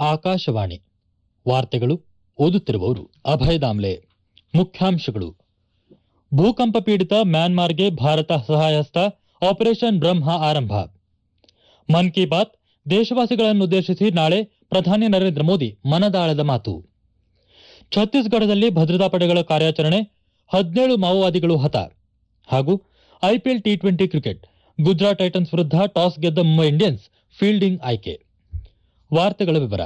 ಆಕಾಶವಾಣಿ ವಾರ್ತೆಗಳು ಓದುತ್ತಿರುವವರು ಅಭಯ ದಾಮ್ಲೆ ಮುಖ್ಯಾಂಶಗಳು ಭೂಕಂಪ ಪೀಡಿತ ಮ್ಯಾನ್ಮಾರ್ಗೆ ಭಾರತ ಸಹಾಯಹಸ್ತ ಆಪರೇಷನ್ ಬ್ರಹ್ಮ ಆರಂಭ ಮನ್ ಕಿ ಬಾತ್ ದೇಶವಾಸಿಗಳನ್ನುದ್ದೇಶಿಸಿ ನಾಳೆ ಪ್ರಧಾನಿ ನರೇಂದ್ರ ಮೋದಿ ಮನದಾಳದ ಮಾತು ಛತ್ತೀಸ್ಗಢದಲ್ಲಿ ಭದ್ರತಾ ಪಡೆಗಳ ಕಾರ್ಯಾಚರಣೆ ಹದಿನೇಳು ಮಾವೋವಾದಿಗಳು ಹತ ಹಾಗೂ IPL T twenty cricket Gujarat Titans ವಿರುದ್ಧ ಟಾಸ್ ಗೆದ್ದ ಮುಂಬೈ ಇಂಡಿಯನ್ಸ್ ಫೀಲ್ಡಿಂಗ್ ಆಯ್ಕೆ ವಾರ್ತೆಗಳ ವಿವರ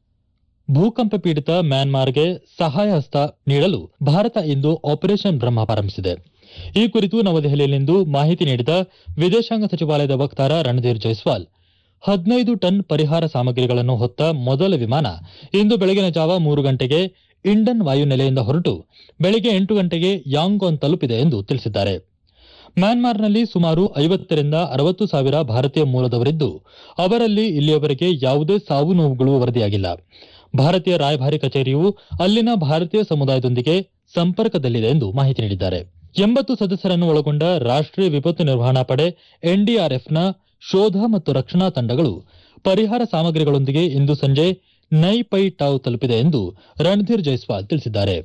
ಭೂಕಂಪ ಪೀಡಿತ ಮ್ಯಾನ್ಮಾರ್ಗೆ ಸಹಾಯ ಹಸ್ತ ನೀಡಲು ಭಾರತ ಇಂದು ಆಪರೇಷನ್ ಬ್ರಹ್ಮ ಪ್ರಾರಂಭಿಸಿದೆ ಈ ಕುರಿತು ನವದೆಹಲಿಯಲ್ಲಿಂದು ಮಾಹಿತಿ ನೀಡಿದ ವಿದೇಶಾಂಗ ಸಚಿವಾಲಯದ ವಕ್ತಾರ ರಣಧೀರ್ ಜೈಸ್ವಾಲ್ ಹದಿನೈದು ಟನ್ ಪರಿಹಾರ ಸಾಮಗ್ರಿಗಳನ್ನು ಹೊತ್ತ ಮೊದಲ ವಿಮಾನ ಇಂದು ಬೆಳಗಿನ ಜಾವ ಮೂರು ಗಂಟೆಗೆ ಇಂಡನ್ ವಾಯುನೆಲೆಯಿಂದ ಹೊರಟು ಬೆಳಗ್ಗೆ ಎಂಟು ಗಂಟೆಗೆ ಯಾಂಗೋನ್ ತಲುಪಿದೆ ಎಂದು ತಿಳಿಸಿದ್ದಾರೆ ಮ್ಯಾನ್ಮಾರ್ನಲ್ಲಿ ಸುಮಾರು ಐವತ್ತರಿಂದ ಅರವತ್ತು ಸಾವಿರ ಭಾರತೀಯ ಮೂಲದವರಿದ್ದು ಅವರಲ್ಲಿ ಇಲ್ಲಿಯವರೆಗೆ ಯಾವುದೇ ಸಾವು ನೋವುಗಳು ವರದಿಯಾಗಿಲ್ಲ ಭಾರತೀಯ ರಾಯಭಾರಿ ಕಚೇರಿಯು ಅಲ್ಲಿನ ಭಾರತೀಯ ಸಮುದಾಯದೊಂದಿಗೆ ಸಂಪರ್ಕದಲ್ಲಿದೆ ಎಂದು ಮಾಹಿತಿ ನೀಡಿದ್ದಾರೆ ಎಂಬತ್ತು ಸದಸ್ಯರನ್ನು ಒಳಗೊಂಡ ರಾಷ್ಟೀಯ ವಿಪತ್ತು ನಿರ್ವಹಣಾ ಪಡೆ ಎನ್ಡಿಆರ್ಎಫ್ನ ಶೋಧ ಮತ್ತು ರಕ್ಷಣಾ ತಂಡಗಳು ಪರಿಹಾರ ಸಾಮಗ್ರಿಗಳೊಂದಿಗೆ ಇಂದು ಸಂಜೆ ನೈ ಪೈ ಟಾವ್ ತಲುಪಿದೆ ಎಂದು ರಣಧೀರ್ ಜೈಸ್ವಾಲ್ ತಿಳಿಸಿದ್ದಾರೆ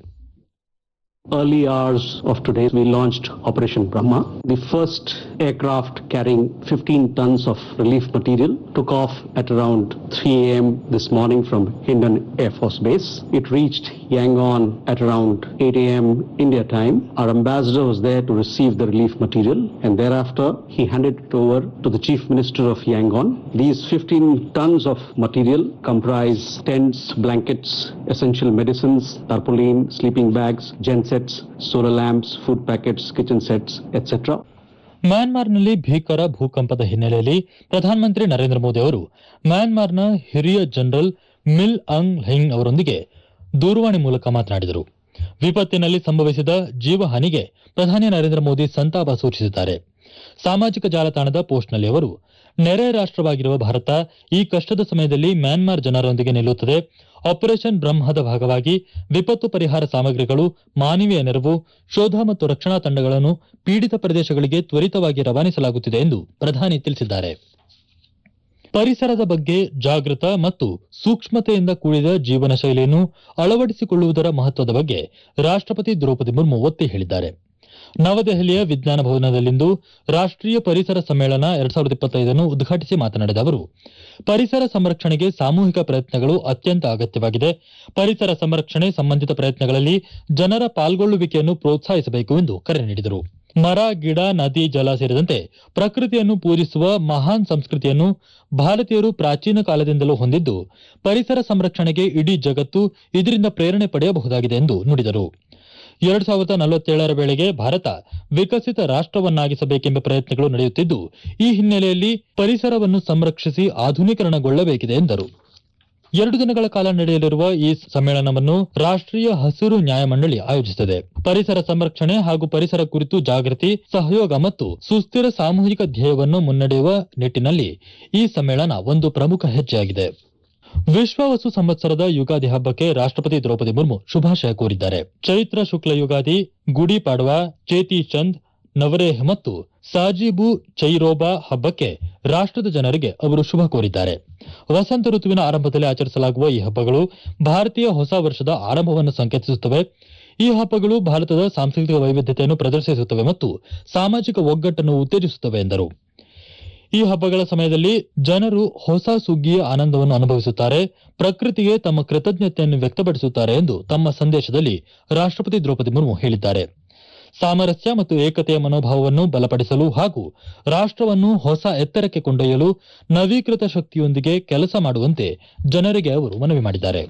Early hours of today, we launched Operation Brahma. The first aircraft carrying 15 tons of relief material took off at around 3 a.m. this morning from Hindon Air Force Base. It reached Yangon at around 8 a.m. India time. Our ambassador was there to receive the relief material and thereafter he handed it over to the Chief Minister of Yangon. These 15 tons of material comprise tents, blankets, essential medicines, tarpaulin, sleeping bags, gensets, solar lamps, food packets, kitchen sets, etc. ಮ್ಯಾನ್ಮಾರ್ನಲ್ಲಿ ಭೀಕರ ಭೂಕಂಪದ ಹಿನ್ನೆಲೆಯಲ್ಲಿ ಪ್ರಧಾನಮಂತ್ರಿ ನರೇಂದ್ರ ಮೋದಿ ಅವರು ಮ್ಯಾನ್ಮಾರ್ನ ಹಿರಿಯ general mill ಅಂಗ್ lying ಅವರೊಂದಿಗೆ ದೂರವಾಣಿ ಮೂಲಕ ಮಾತನಾಡಿದರು ವಿಪತ್ತಿನಲ್ಲಿ ಸಂಭವಿಸಿದ ಜೀವಹಾನಿಗೆ ಪ್ರಧಾನಿ ನರೇಂದ್ರ ಮೋದಿ ಸಂತಾಪ ಸೂಚಿಸಿದ್ದಾರೆ ಸಾಮಾಜಿಕ ಜಾಲತಾಣದ ಪೋಸ್ಟ್ನಲ್ಲಿ ಅವರು ನೆರೆ ರಾಷ್ಟವಾಗಿರುವ ಭಾರತ ಈ ಕಷ್ಟದ ಸಮಯದಲ್ಲಿ ಮ್ಯಾನ್ಮಾರ್ ಜನರೊಂದಿಗೆ ನಿಲ್ಲುತ್ತದೆ ಆಪರೇಷನ್ ಬ್ರಹ್ಮದ ಭಾಗವಾಗಿ ವಿಪತ್ತು ಪರಿಹಾರ ಸಾಮಗ್ರಿಗಳು ಮಾನವೀಯ ನೆರವು ಶೋಧ ಮತ್ತು ರಕ್ಷಣಾ ತಂಡಗಳನ್ನು ಪೀಡಿತ ಪ್ರದೇಶಗಳಿಗೆ ತ್ವರಿತವಾಗಿ ರವಾನಿಸಲಾಗುತ್ತಿದೆ ಎಂದು ಪ್ರಧಾನಿ ತಿಳಿಸಿದ್ದಾರೆ ಪರಿಸರದ ಬಗ್ಗೆ ಜಾಗೃತ ಮತ್ತು ಸೂಕ್ಷ್ಮತೆಯಿಂದ ಕೂಡಿದ ಜೀವನ ಶೈಲಿಯನ್ನು ಅಳವಡಿಸಿಕೊಳ್ಳುವುದರ ಮಹತ್ವದ ಬಗ್ಗೆ ರಾಷ್ಟಪತಿ ದ್ರೌಪದಿ ಮುರ್ಮು ಒತ್ತಿ ಹೇಳಿದ್ದಾರೆ ನವದೆಹಲಿಯ ವಿಜ್ಞಾನ ಭವನದಲ್ಲಿಂದು ರಾಷ್ಟೀಯ ಪರಿಸರ ಸಮ್ಮೇಳನ ಎರಡ್ ಸಾವಿರದ ಇಪ್ಪತ್ತೈದನ್ನು ಉದ್ಘಾಟಿಸಿ ಮಾತನಾಡಿದ ಅವರು ಪರಿಸರ ಸಂರಕ್ಷಣೆಗೆ ಸಾಮೂಹಿಕ ಪ್ರಯತ್ನಗಳು ಅತ್ಯಂತ ಅಗತ್ಯವಾಗಿದೆ ಪರಿಸರ ಸಂರಕ್ಷಣೆ ಸಂಬಂಧಿತ ಪ್ರಯತ್ನಗಳಲ್ಲಿ ಜನರ ಪಾಲ್ಗೊಳ್ಳುವಿಕೆಯನ್ನು ಪ್ರೋತ್ಸಾಹಿಸಬೇಕು ಎಂದು ಕರೆ ನೀಡಿದರು ಮರ ಗಿಡ ನದಿ ಜಲ ಸೇರಿದಂತೆ ಪ್ರಕೃತಿಯನ್ನು ಪೂಜಿಸುವ ಮಹಾನ್ ಸಂಸ್ಕೃತಿಯನ್ನು ಭಾರತೀಯರು ಪ್ರಾಚೀನ ಕಾಲದಿಂದಲೂ ಹೊಂದಿದ್ದು ಪರಿಸರ ಸಂರಕ್ಷಣೆಗೆ ಇಡೀ ಜಗತ್ತು ಇದರಿಂದ ಪ್ರೇರಣೆ ಪಡೆಯಬಹುದಾಗಿದೆ ಎಂದು ನುಡಿದರು ಎರಡ್ ಸಾವಿರದ ನಲವತ್ತೇಳರ ವೇಳೆಗೆ ಭಾರತ ವಿಕಸಿತ ರಾಷ್ಟವನ್ನಾಗಿಸಬೇಕೆಂಬ ಪ್ರಯತ್ನಗಳು ನಡೆಯುತ್ತಿದ್ದು ಈ ಹಿನ್ನೆಲೆಯಲ್ಲಿ ಪರಿಸರವನ್ನು ಸಂರಕ್ಷಿಸಿ ಆಧುನೀಕರಣಗೊಳ್ಳಬೇಕಿದೆ ಎಂದರು ಎರಡು ದಿನಗಳ ಕಾಲ ನಡೆಯಲಿರುವ ಈ ಸಮ್ಮೇಳನವನ್ನು ರಾಷ್ಟೀಯ ಹಸಿರು ನ್ಯಾಯಮಂಡಳಿ ಆಯೋಜಿಸಿದೆ ಪರಿಸರ ಸಂರಕ್ಷಣೆ ಹಾಗೂ ಪರಿಸರ ಕುರಿತು ಜಾಗೃತಿ ಸಹಯೋಗ ಮತ್ತು ಸುಸ್ಥಿರ ಸಾಮೂಹಿಕ ಧ್ಯೇಯವನ್ನು ಮುನ್ನಡೆಯುವ ನಿಟ್ಟಿನಲ್ಲಿ ಈ ಸಮ್ಮೇಳನ ಒಂದು ಪ್ರಮುಖ ಹೆಜ್ಜೆಯಾಗಿದೆ ವಿಶ್ವ ವಸು ಸಂವತ್ಸರದ ಯುಗಾದಿ ಹಬ್ಬಕ್ಕೆ ರಾಷ್ಟಪತಿ ದ್ರೌಪದಿ ಮುರ್ಮು ಶುಭಾಶಯ ಕೋರಿದ್ದಾರೆ ಚೈತ್ರ ಶುಕ್ಲ ಯುಗಾದಿ ಗುಡಿ ಪಾಡ್ವಾ ಚೇತಿ ಚಂದ್ ನವರೇಹ್ ಮತ್ತು ಸಾಜಿಬು ಚೈರೋಬಾ ಹಬ್ಬಕ್ಕೆ ರಾಷ್ಟದ ಜನರಿಗೆ ಅವರು ಶುಭ ಕೋರಿದ್ದಾರೆ ವಸಂತ ಋತುವಿನ ಆರಂಭದಲ್ಲಿ ಆಚರಿಸಲಾಗುವ ಈ ಹಬ್ಬಗಳು ಭಾರತೀಯ ಹೊಸ ವರ್ಷದ ಆರಂಭವನ್ನು ಸಂಕೇತಿಸುತ್ತವೆ ಈ ಹಬ್ಬಗಳು ಭಾರತದ ಸಾಂಸ್ಕೃತಿಕ ವೈವಿಧ್ಯತೆಯನ್ನು ಪ್ರದರ್ಶಿಸುತ್ತವೆ ಮತ್ತು ಸಾಮಾಜಿಕ ಒಗ್ಗಟ್ಟನ್ನು ಉತ್ತೇಜಿಸುತ್ತವೆ ಎಂದರು ಈ ಹಬ್ಬಗಳ ಸಮಯದಲ್ಲಿ ಜನರು ಹೊಸ ಸುಗ್ಗಿಯ ಆನಂದವನ್ನು ಅನುಭವಿಸುತ್ತಾರೆ ಪ್ರಕೃತಿಗೆ ತಮ್ಮ ಕೃತಜ್ಞತೆಯನ್ನು ವ್ಯಕ್ತಪಡಿಸುತ್ತಾರೆ ಎಂದು ತಮ್ಮ ಸಂದೇಶದಲ್ಲಿ ರಾಷ್ಟಪತಿ ದ್ರೌಪದಿ ಮುರ್ಮು ಹೇಳಿದ್ದಾರೆ ಸಾಮರಸ್ಯ ಮತ್ತು ಏಕತೆಯ ಮನೋಭಾವವನ್ನು ಬಲಪಡಿಸಲು ಹಾಗೂ ರಾಷ್ಟವನ್ನು ಹೊಸ ಎತ್ತರಕ್ಕೆ ಕೊಂಡೊಯ್ಯಲು ನವೀಕೃತ ಶಕ್ತಿಯೊಂದಿಗೆ ಕೆಲಸ ಮಾಡುವಂತೆ ಜನರಿಗೆ ಅವರು ಮನವಿ ಮಾಡಿದ್ದಾರೆ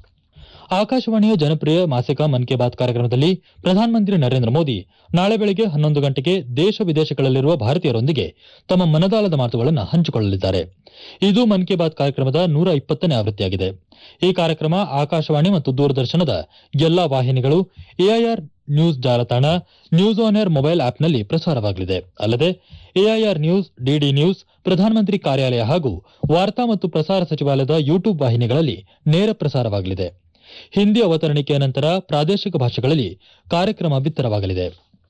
ಆಕಾಶವಾಣಿಯ ಜನಪ್ರಿಯ ಮಾಸಿಕ ಮನ್ ಕಿ ಬಾತ್ ಕಾರ್ಯಕ್ರಮದಲ್ಲಿ ಪ್ರಧಾನಮಂತ್ರಿ ನರೇಂದ್ರ ಮೋದಿ ನಾಳೆ ಬೆಳಗ್ಗೆ ಹನ್ನೊಂದು ಗಂಟೆಗೆ ದೇಶ ವಿದೇಶಗಳಲ್ಲಿರುವ ಭಾರತೀಯರೊಂದಿಗೆ ತಮ್ಮ ಮನದಾಳದ ಮಾತುಗಳನ್ನು ಹಂಚಿಕೊಳ್ಳಲಿದ್ದಾರೆ ಇದು ಮನ್ ಕಿ ಬಾತ್ ಕಾರ್ಯಕ್ರಮದ ನೂರ ಇಪ್ಪತ್ತನೇ ಆವೃತ್ತಿಯಾಗಿದೆ ಈ ಕಾರ್ಯಕ್ರಮ ಆಕಾಶವಾಣಿ ಮತ್ತು ದೂರದರ್ಶನದ ಎಲ್ಲಾ ವಾಹಿನಿಗಳು ಎಐಆರ್ ನ್ಯೂಸ್ ಜಾಲತಾಣ ನ್ಯೂಸ್ ಆನ್ ಏರ್ ಮೊಬೈಲ್ ಆಪ್ನಲ್ಲಿ ಪ್ರಸಾರವಾಗಲಿದೆ ಅಲ್ಲದೆ ಎಐಆರ್ ನ್ಯೂಸ್ ಡಿಡಿ ನ್ಯೂಸ್ ಪ್ರಧಾನಮಂತ್ರಿ ಕಾರ್ಯಾಲಯ ಹಾಗೂ ವಾರ್ತಾ ಮತ್ತು ಪ್ರಸಾರ ಸಚಿವಾಲಯದ ಯೂಟ್ಯೂಬ್ ವಾಹಿನಿಗಳಲ್ಲಿ ನೇರ ಪ್ರಸಾರವಾಗಲಿದೆ ಹಿಂದಿ ಅವತರಣಿಕೆಯ ನಂತರ ಪ್ರಾದೇಶಿಕ ಭಾಷೆಗಳಲ್ಲಿ ಕಾರ್ಯಕ್ರಮ ಬಿತ್ತರವಾಗಲಿದೆ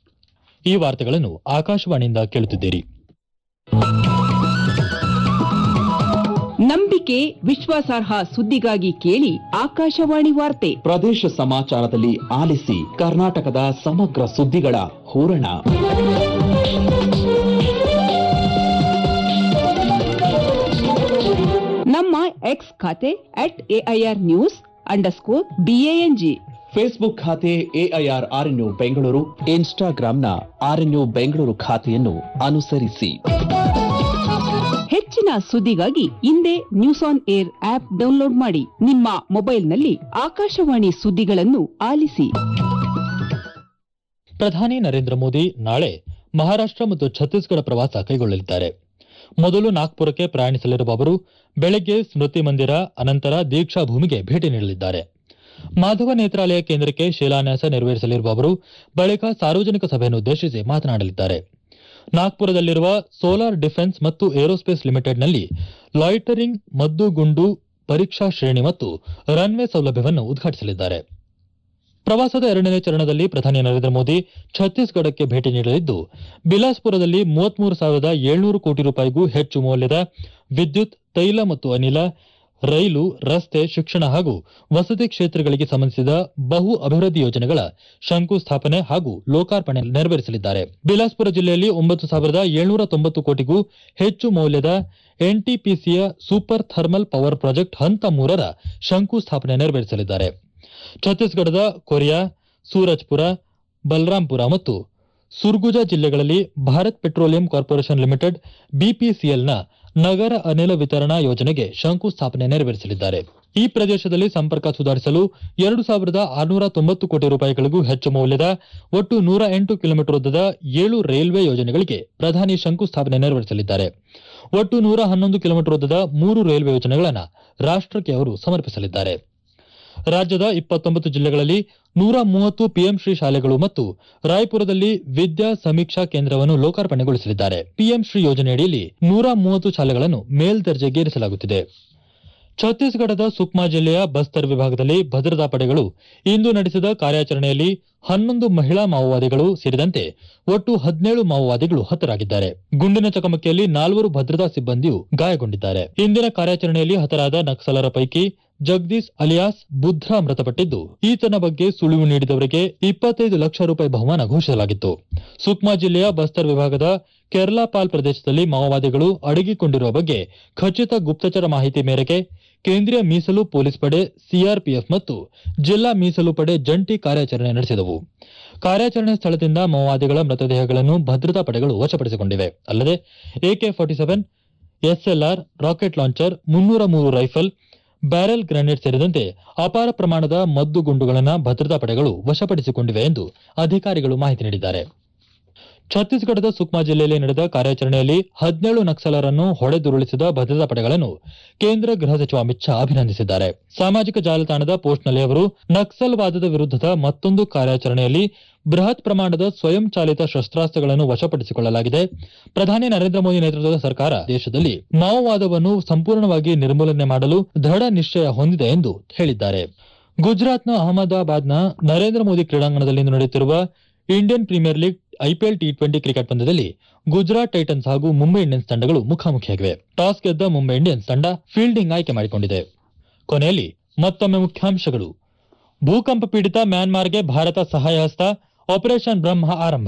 ಈ ವಾರ್ತೆಗಳನ್ನು ಆಕಾಶವಾಣಿಯಿಂದ ಕೇಳುತ್ತಿದ್ದೀರಿ ನಂಬಿಕೆ ವಿಶ್ವಾಸಾರ್ಹ ಸುದ್ದಿಗಾಗಿ ಕೇಳಿ ಆಕಾಶವಾಣಿ ವಾರ್ತೆ ಪ್ರದೇಶ ಸಮಾಚಾರದಲ್ಲಿ ಆಲಿಸಿ ಕರ್ನಾಟಕದ ಸಮಗ್ರ ಸುದ್ದಿಗಳ ಹೂರಣ ನಮ್ಮ ಎಕ್ಸ್ ಖಾತೆ at AIR news underscore BANG Facebook ಖಾತೆ ಎಐಆರ್ ಆರ್ಎನ್ಯು ಬೆಂಗಳೂರು ಇನ್ಸ್ಟಾಗ್ರಾಂನ ಆರ್ಎನ್ಯು ಬೆಂಗಳೂರು ಖಾತೆಯನ್ನು ಅನುಸರಿಸಿ ಹೆಚ್ಚಿನ ಸುದ್ದಿಗಾಗಿ ಹಿಂದೆ news on air app download ಮಾಡಿ ನಿಮ್ಮ ಮೊಬೈಲ್ನಲ್ಲಿ ಆಕಾಶವಾಣಿ ಸುದ್ದಿಗಳನ್ನು ಆಲಿಸಿ ಪ್ರಧಾನಿ ನರೇಂದ್ರ ಮೋದಿ ನಾಳೆ ಮಹಾರಾಷ್ಟ್ರ ಮತ್ತು ಛತ್ತೀಸ್ಗಢ ಪ್ರವಾಸ ಕೈಗೊಳ್ಳಲಿದ್ದಾರೆ ಮೊದಲು ನಾಗ್ಪುರಕ್ಕೆ ಪ್ರಯಾಣಿಸಲಿರುವ ಅವರು ಬೆಳಗ್ಗೆ ಸ್ಮೃತಿ ಮಂದಿರ ಅನಂತರ ದೀಕ್ಷಾ ಭೂಮಿಗೆ ಭೇಟಿ ನೀಡಲಿದ್ದಾರೆ ಮಾಧವ ನೇತ್ರಾಲಯ ಕೇಂದ್ರಕ್ಕೆ ಶಿಲಾನ್ಯಾಸ ನೆರವೇರಿಸಲಿರುವ ಅವರು ಬಳಿಕ ಸಾರ್ವಜನಿಕ ಸಭೆಯನ್ನು ಉದ್ದೇಶಿಸಿ ಮಾತನಾಡಲಿದ್ದಾರೆ ನಾಗ್ಪುರದಲ್ಲಿರುವ ಸೋಲಾರ್ ಡಿಫೆನ್ಸ್ ಮತ್ತು ಏರೋಸ್ಪೇಸ್ ಲಿಮಿಟೆಡ್ನಲ್ಲಿ ಲಾಯ್ಟರಿಂಗ್ ಮದ್ದುಗುಂಡು ಪರೀಕ್ಷಾ ಶ್ರೇಣಿ ಮತ್ತು ರನ್ವೇ ಸೌಲಭ್ಯವನ್ನು ಉದ್ಘಾಟಿಸಲಿದ್ದಾರೆ ಪ್ರವಾಸದ ಎರಡನೇ ಚರಣದಲ್ಲಿ ಪ್ರಧಾನಿ ನರೇಂದ್ರ ಮೋದಿ ಛತ್ತೀಸ್ಗಢಕ್ಕೆ ಭೇಟಿ ನೀಡಲಿದ್ದು ಬಿಲಾಸ್ಪುರದಲ್ಲಿ ಮೂವತ್ಮೂರು ಸಾವಿರದ ಏಳ್ನೂರು ಕೋಟಿ ರೂಪಾಯಿಗೂ ಹೆಚ್ಚು ಮೌಲ್ಯದ ವಿದ್ಯುತ್ ತೈಲ ಮತ್ತು ಅನಿಲ ರೈಲು ರಸ್ತೆ ಶಿಕ್ಷಣ ಹಾಗೂ ವಸತಿ ಕ್ಷೇತ್ರಗಳಿಗೆ ಸಂಬಂಧಿಸಿದ ಬಹು ಅಭಿವೃದ್ಧಿ ಯೋಜನೆಗಳ ಶಂಕುಸ್ಥಾಪನೆ ಹಾಗೂ ಲೋಕಾರ್ಪಣೆ ನೆರವೇರಿಸಲಿದ್ದಾರೆ ಬಿಲಾಸ್ಪುರ ಜಿಲ್ಲೆಯಲ್ಲಿ ಒಂಬತ್ತು ಸಾವಿರದ ಏಳ್ನೂರ ತೊಂಬತ್ತು ಕೋಟಿಗೂ ಹೆಚ್ಚು ಮೌಲ್ಯದ ಎನ್ಟಿಪಿಸಿಯ ಸೂಪರ್ ಥರ್ಮಲ್ ಪವರ್ ಪ್ರಾಜೆಕ್ಟ್ ಹಂತ ಮೂರರ ಶಂಕುಸ್ಥಾಪನೆ ನೆರವೇರಿಸಲಿದ್ದಾರೆ ಛತ್ತೀಸ್ಗಢದ ಕೊರಿಯಾ ಸೂರಜ್ಪುರ ಬಲರಾಂಪುರ ಮತ್ತು ಸುರ್ಗುಜಾ ಜಿಲ್ಲೆಗಳಲ್ಲಿ ಭಾರತ್ ಪೆಟ್ರೋಲಿಯಂ ಕಾರ್ಪೊರೇಷನ್ ಲಿಮಿಟೆಡ್ ಬಿಪಿಸಿಎಲ್ನ ನಗರ ಅನಿಲ ವಿತರಣಾ ಯೋಜನೆಗೆ ಶಂಕುಸ್ಥಾಪನೆ ನೆರವೇರಿಸಲಿದ್ದಾರೆ ಈ ಪ್ರದೇಶದಲ್ಲಿ ಸಂಪರ್ಕ ಸುಧಾರಿಸಲು ಎರಡು ಸಾವಿರದ ಆರುನೂರ ತೊಂಬತ್ತು ಕೋಟಿ ರೂಪಾಯಿಗಳಿಗೂ ಹೆಚ್ಚು ಮೌಲ್ಯದ ಒಟ್ಟು ನೂರ ಎಂಟು ಕಿಲೋಮೀಟರ್ ಉದ್ದದ ಏಳು ರೈಲ್ವೆ ಯೋಜನೆಗಳಿಗೆ ಪ್ರಧಾನಿ ಶಂಕುಸ್ಥಾಪನೆ ನೆರವೇರಿಸಲಿದ್ದಾರೆ ಒಟ್ಟು ನೂರ ಹನ್ನೊಂದು ಕಿಲೋಮೀಟರ್ ಉದ್ದದ ಮೂರು ರೈಲ್ವೆ ಯೋಜನೆಗಳನ್ನು ರಾಷ್ಟಕ್ಕೆ ಅವರು ಸಮರ್ಪಿಸಲಿದ್ದಾರೆ ರಾಜ್ಯದ ಇಪ್ಪತ್ತೊಂಬತ್ತು ಜಿಲ್ಲೆಗಳಲ್ಲಿ ನೂರ ಮೂವತ್ತು ಪಿಎಂ ಶ್ರೀ ಶಾಲೆಗಳು ಮತ್ತು ರಾಯಪುರದಲ್ಲಿ ವಿದ್ಯಾ ಸಮೀಕ್ಷಾ ಕೇಂದ್ರವನ್ನು ಲೋಕಾರ್ಪಣೆಗೊಳಿಸಲಿದ್ದಾರೆ ಪಿಎಂ ಶ್ರೀ ಯೋಜನೆಯಡಿಯಲ್ಲಿ ನೂರ ಮೂವತ್ತು ಶಾಲೆಗಳನ್ನು ಮೇಲ್ದರ್ಜೆಗೇರಿಸಲಾಗುತ್ತಿದೆ ಛತ್ತೀಸ್ಗಢದ ಸುಕ್ಮಾ ಜಿಲ್ಲೆಯ ಬಸ್ತರ್ ವಿಭಾಗದಲ್ಲಿ ಭದ್ರತಾ ಪಡೆಗಳು ಇಂದು ನಡೆಸಿದ ಕಾರ್ಯಾಚರಣೆಯಲ್ಲಿ ಹನ್ನೊಂದು ಮಹಿಳಾ ಮಾವೋವಾದಿಗಳು ಸೇರಿದಂತೆ ಒಟ್ಟು ಹದಿನೇಳು ಮಾವೋವಾದಿಗಳು ಹತರಾಗಿದ್ದಾರೆ ಗುಂಡಿನ ಚಕಮಕಿಯಲ್ಲಿ ನಾಲ್ವರು ಭದ್ರತಾ ಸಿಬ್ಬಂದಿಯೂ ಗಾಯಗೊಂಡಿದ್ದಾರೆ ಇಂದಿನ ಕಾರ್ಯಾಚರಣೆಯಲ್ಲಿ ಹತರಾದ ನಕ್ಸಲರ ಪೈಕಿ ಜಗದೀಶ್ ಅಲಿಯಾಸ್ ಬುಧ್ರಾ ಮೃತಪಟ್ಟಿದ್ದು ಈತನ ಬಗ್ಗೆ ಸುಳಿವು ನೀಡಿದವರಿಗೆ ಇಪ್ಪತ್ತೈದು ಲಕ್ಷ ರೂಪಾಯಿ ಬಹುಮಾನ ಘೋಷಿಸಲಾಗಿತ್ತು ಸುಕ್ಮಾ ಜಿಲ್ಲೆಯ ಬಸ್ತರ್ ವಿಭಾಗದ ಕೆರ್ಲಾಪಾಲ್ ಪ್ರದೇಶದಲ್ಲಿ ಮಾವೋವಾದಿಗಳು ಅಡಗಿಕೊಂಡಿರುವ ಬಗ್ಗೆ ಖಚಿತ ಗುಪ್ತಚರ ಮಾಹಿತಿ ಮೇರೆಗೆ ಕೇಂದ್ರೀಯ ಮೀಸಲು ಪೊಲೀಸ್ ಪಡೆ ಸಿಆರ್ಪಿಎಫ್ ಮತ್ತು ಜಿಲ್ಲಾ ಮೀಸಲು ಪಡೆ ಜಂಟಿ ಕಾರ್ಯಾಚರಣೆ ನಡೆಸಿದವು ಕಾರ್ಯಾಚರಣೆ ಸ್ಥಳದಿಂದ ಮಾವೋವಾದಿಗಳ ಮೃತದೇಹಗಳನ್ನು ಭದ್ರತಾ ಪಡೆಗಳು ವಶಪಡಿಸಿಕೊಂಡಿವೆ ಅಲ್ಲದೆ AK forty seven SLR rocket launcher ಮುನ್ನೂರ ಮೂರು ರೈಫಲ್ ಬ್ಯಾರೆಲ್ ಗ್ರೆನೇಡ್ ಸೇರಿದಂತೆ ಅಪಾರ ಪ್ರಮಾಣದ ಮದ್ದು ಗುಂಡುಗಳನ್ನು ಭದ್ರತಾ ಪಡೆಗಳು ವಶಪಡಿಸಿಕೊಂಡಿವೆ ಎಂದು ಅಧಿಕಾರಿಗಳು ಮಾಹಿತಿ ನೀಡಿದ್ದಾರೆ ಛತ್ತೀಸ್ಗಢದ ಸುಕ್ಮಾ ಜಿಲ್ಲೆಯಲ್ಲಿ ನಡೆದ ಕಾರ್ಯಾಚರಣೆಯಲ್ಲಿ ಹದಿನೇಳು ನಕ್ಸಲರನ್ನು ಹೊಡೆದುರುಳಿಸಿದ ಭದ್ರತಾ ಪಡೆಗಳನ್ನು ಕೇಂದ್ರ ಗೃಹ ಸಚಿವ ಅಮಿತ್ ಶಾ ಅಭಿನಂದಿಸಿದ್ದಾರೆ ಸಾಮಾಜಿಕ ಜಾಲತಾಣದ ಪೋಸ್ಟ್ನಲ್ಲಿ ಅವರು ನಕ್ಸಲ್ವಾದದ ವಿರುದ್ಧದ ಮತ್ತೊಂದು ಕಾರ್ಯಾಚರಣೆಯಲ್ಲಿ ಬೃಹತ್ ಪ್ರಮಾಣದ ಸ್ವಯಂ ಚಾಲಿತ ಶಸ್ತ್ರಾಸ್ತ್ರಗಳನ್ನು ವಶಪಡಿಸಿಕೊಳ್ಳಲಾಗಿದೆ ಪ್ರಧಾನಿ ನರೇಂದ್ರ ಮೋದಿ ನೇತೃತ್ವದ ಸರ್ಕಾರ ದೇಶದಲ್ಲಿ ಮಾವೋವಾದವನ್ನು ಸಂಪೂರ್ಣವಾಗಿ ನಿರ್ಮೂಲನೆ ಮಾಡಲು ದೃಢ ನಿಶ್ಚಯ ಹೊಂದಿದೆ ಎಂದು ಹೇಳಿದ್ದಾರೆ ಗುಜರಾತ್ನ ಅಹಮದಾಬಾದ್ನ ನರೇಂದ್ರ ಮೋದಿ ಕ್ರೀಡಾಂಗಣದಲ್ಲಿಂದು ನಡೆಯುತ್ತಿರುವ Indian premier league IPL T twenty cricket ಪಂದ್ಯದಲ್ಲಿ ಗುಜರಾತ್ ಟೈಟನ್ಸ್ ಹಾಗೂ ಮುಂಬೈ ಇಂಡಿಯನ್ಸ್ ತಂಡಗಳು ಮುಖಾಮುಖಿಯಾಗಿವೆ ಟಾಸ್ ಗೆದ್ದ ಮುಂಬೈ ಇಂಡಿಯನ್ಸ್ ತಂಡ ಫೀಲ್ಡಿಂಗ್ ಆಯ್ಕೆ ಮಾಡಿಕೊಂಡಿದೆ ಕೊನೆಯಲ್ಲಿ ಮತ್ತೊಮ್ಮೆ ಮುಖ್ಯಾಂಶಗಳು ಭೂಕಂಪ ಪೀಡಿತ ಮ್ಯಾನ್ಮಾರ್ಗೆ ಭಾರತ ಸಹಾಯ ಹಸ್ತ ಆಪರೇಷನ್ ಬ್ರಹ್ಮ ಆರಂಭ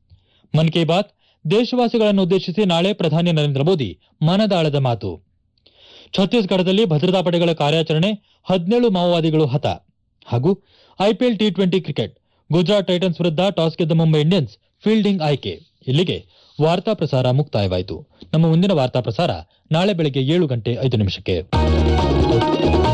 ಮನ್ ಕಿ ಬಾತ್ ದೇಶವಾಸಿಗಳನ್ನು ಉದ್ದೇಶಿಸಿ ನಾಳೆ ಪ್ರಧಾನಿ ನರೇಂದ್ರ ಮೋದಿ ಮನದಾಳದ ಮಾತು ಛತ್ತೀಸ್ಗಢದಲ್ಲಿ ಭದ್ರತಾ ಪಡೆಗಳ ಕಾರ್ಯಾಚರಣೆ ಹದಿನೇಳು ಮಾವೋವಾದಿಗಳು ಹತ ಹಾಗೂ IPL T twenty cricket Gujarat Titans ವಿರುದ್ಧ ಟಾಸ್ ಗೆದ್ದ ಮುಂಬೈ ಇಂಡಿಯನ್ಸ್ ಫೀಲ್ಡಿಂಗ್ ಆಯ್ಕೆ ಇಲ್ಲಿಗೆ ವಾರ್ತಾ ಪ್ರಸಾರ ಮುಕ್ತಾಯವಾಯಿತು ನಮ್ಮ ಮುಂದಿನ ವಾರ್ತಾ ಪ್ರಸಾರ ನಾಳೆ ಬೆಳಗ್ಗೆ ಏಳು ಗಂಟೆ ಐದು ನಿಮಿಷಕ್ಕೆ